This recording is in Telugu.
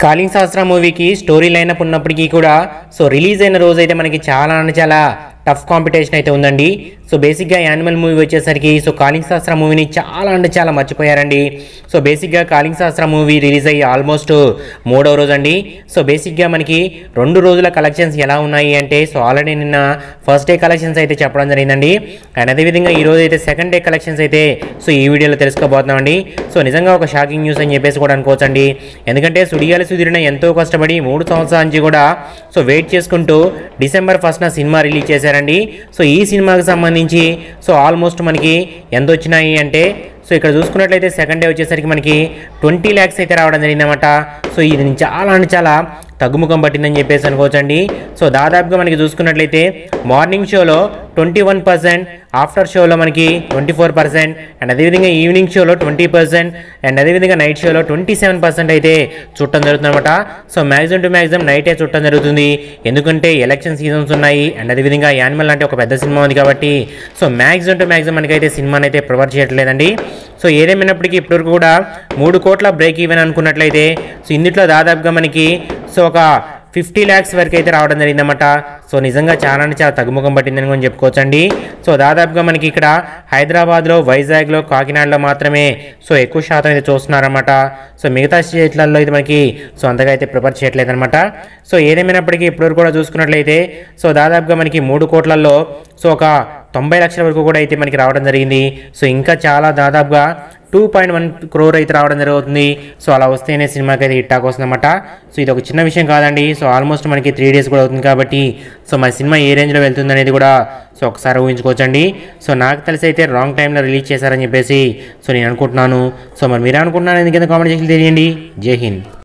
కాలింగ్ శాస్త్ర మూవీకి స్టోరీ లైనప్ ఉన్నప్పటికీ కూడా సో రిలీజ్ అయిన రోజు అయితే మనకి చాలా అంటే చాలా టఫ్ కాంపిటీషన్ అయితే ఉందండి సో బేసిక్గా యానిమల్ మూవీ వచ్చేసరికి సో కాలింగ్ శాస్త్ర మూవీని చాలా అంటే చాలా మర్చిపోయారండి సో బేసిక్గా కాలింగ్ శాస్త్ర మూవీ రిలీజ్ అయ్యి ఆల్మోస్ట్ మూడవ రోజు అండి సో బేసిక్గా మనకి రెండు రోజుల కలెక్షన్స్ ఎలా ఉన్నాయి అంటే సో ఆల్రెడీ నిన్న ఫస్ట్ డే కలెక్షన్స్ అయితే చెప్పడం జరిగిందండి అండ్ అదేవిధంగా ఈ రోజు అయితే సెకండ్ డే కలెక్షన్స్ అయితే సో ఈ వీడియోలో తెలుసుకోబోతున్నామండి సో నిజంగా ఒక షాకింగ్ న్యూస్ అని చెప్పేసి కూడా అనుకోవచ్చండి ఎందుకంటే సుడియాల సుధీరిన ఎంతో కష్టపడి మూడు సంవత్సరాల నుంచి కూడా సో వెయిట్ చేసుకుంటూ డిసెంబర్ ఫస్ట్న సినిమా రిలీజ్ చేశారండి సో ఈ సినిమాకి సంబంధించి సో ఆల్మోస్ట్ మనకి ఎంత వచ్చినాయి అంటే సో ఇక్కడ చూసుకున్నట్లయితే సెకండ్ డే వచ్చేసరికి మనకి ట్వంటీ ల్యాక్స్ అయితే రావడం జరిగిందన్నమాట సో ఇది చాలా అంటే చాలా తగ్గుముఖం పట్టిందని చెప్పేసి అనుకోవచ్చండి సో దాదాపుగా మనకి చూసుకున్నట్లయితే మార్నింగ్ షోలో ట్వంటీ వన్ పర్సెంట్ ఆఫ్టర్ షోలో మనకి ట్వంటీ ఫోర్ పర్సెంట్ అండ్ అదేవిధంగా ఈవినింగ్ షోలో ట్వంటీ పర్సెంట్ అండ్ అదేవిధంగా నైట్ షోలో ట్వంటీ సెవెన్ పర్సెంట్ అయితే చుట్టం జరుగుతుంది అనమాట సో మ్యాక్సిమం టు మ్యాక్సిమం నైటే చుట్టం జరుగుతుంది ఎందుకంటే ఎలక్షన్ సీజన్స్ ఉన్నాయి అండ్ అదేవిధంగా యానిమల్ అంటే ఒక పెద్ద సినిమా ఉంది కాబట్టి సో మ్యాక్సిమం టు మ్యాక్సిమం మనకైతే సినిమాని అయితే ప్రొవైడ్ చేయట్లేదండి సో ఏదేమైనప్పటికీ ఇప్పటివరకు కూడా మూడు కోట్ల బ్రేక్ ఈవెన్ అనుకున్నట్లయితే సో ఇందులో దాదాపుగా మనకి సో ఒక ఫిఫ్టీ ల్యాక్స్ వరకు అయితే రావడం జరిగిందన్నమాట సో నిజంగా చాలా అంటే చాలా తగ్గుముఖం పట్టిందని కూడా చెప్పుకోవచ్చండి సో దాదాపుగా మనకి ఇక్కడ హైదరాబాద్లో వైజాగ్లో కాకినాడలో మాత్రమే సో ఎక్కువ శాతం అయితే చూస్తున్నారన్నమాట సో మిగతా స్టేట్లలో అయితే మనకి సో అంతగా అయితే ప్రిపేర్ చేయట్లేదు అనమాట సో ఏదేమైనప్పటికీ ఇప్పటివరకు కూడా చూసుకున్నట్లయితే సో దాదాపుగా మనకి మూడు కోట్లలో సో ఒక తొంభై లక్షల వరకు కూడా అయితే మనకి రావడం జరిగింది సో ఇంకా చాలా దాదాపుగా టూ పాయింట్ వన్ క్రోర్ అయితే రావడం జరుగుతుంది సో అలా వస్తేనే సినిమాకి అయితే హిట్ టాక్ వస్తుందన్నమాట సో ఇది ఒక చిన్న విషయం కాదండి సో ఆల్మోస్ట్ మనకి త్రీ డేస్ కూడా అవుతుంది కాబట్టి సో మన సినిమా ఏ రేంజ్లో వెళ్తుంది అనేది కూడా సో ఒకసారి ఊహించుకోవచ్చండి సో నాకు తెలిసి అయితే రాంగ్ టైంలో రిలీజ్ చేశారని చెప్పేసి సో నేను అనుకుంటున్నాను సో మరి మీరు అనుకుంటున్నాను ఎందుకంటే కామెంట్ చేసి తెలియండి జై హింద్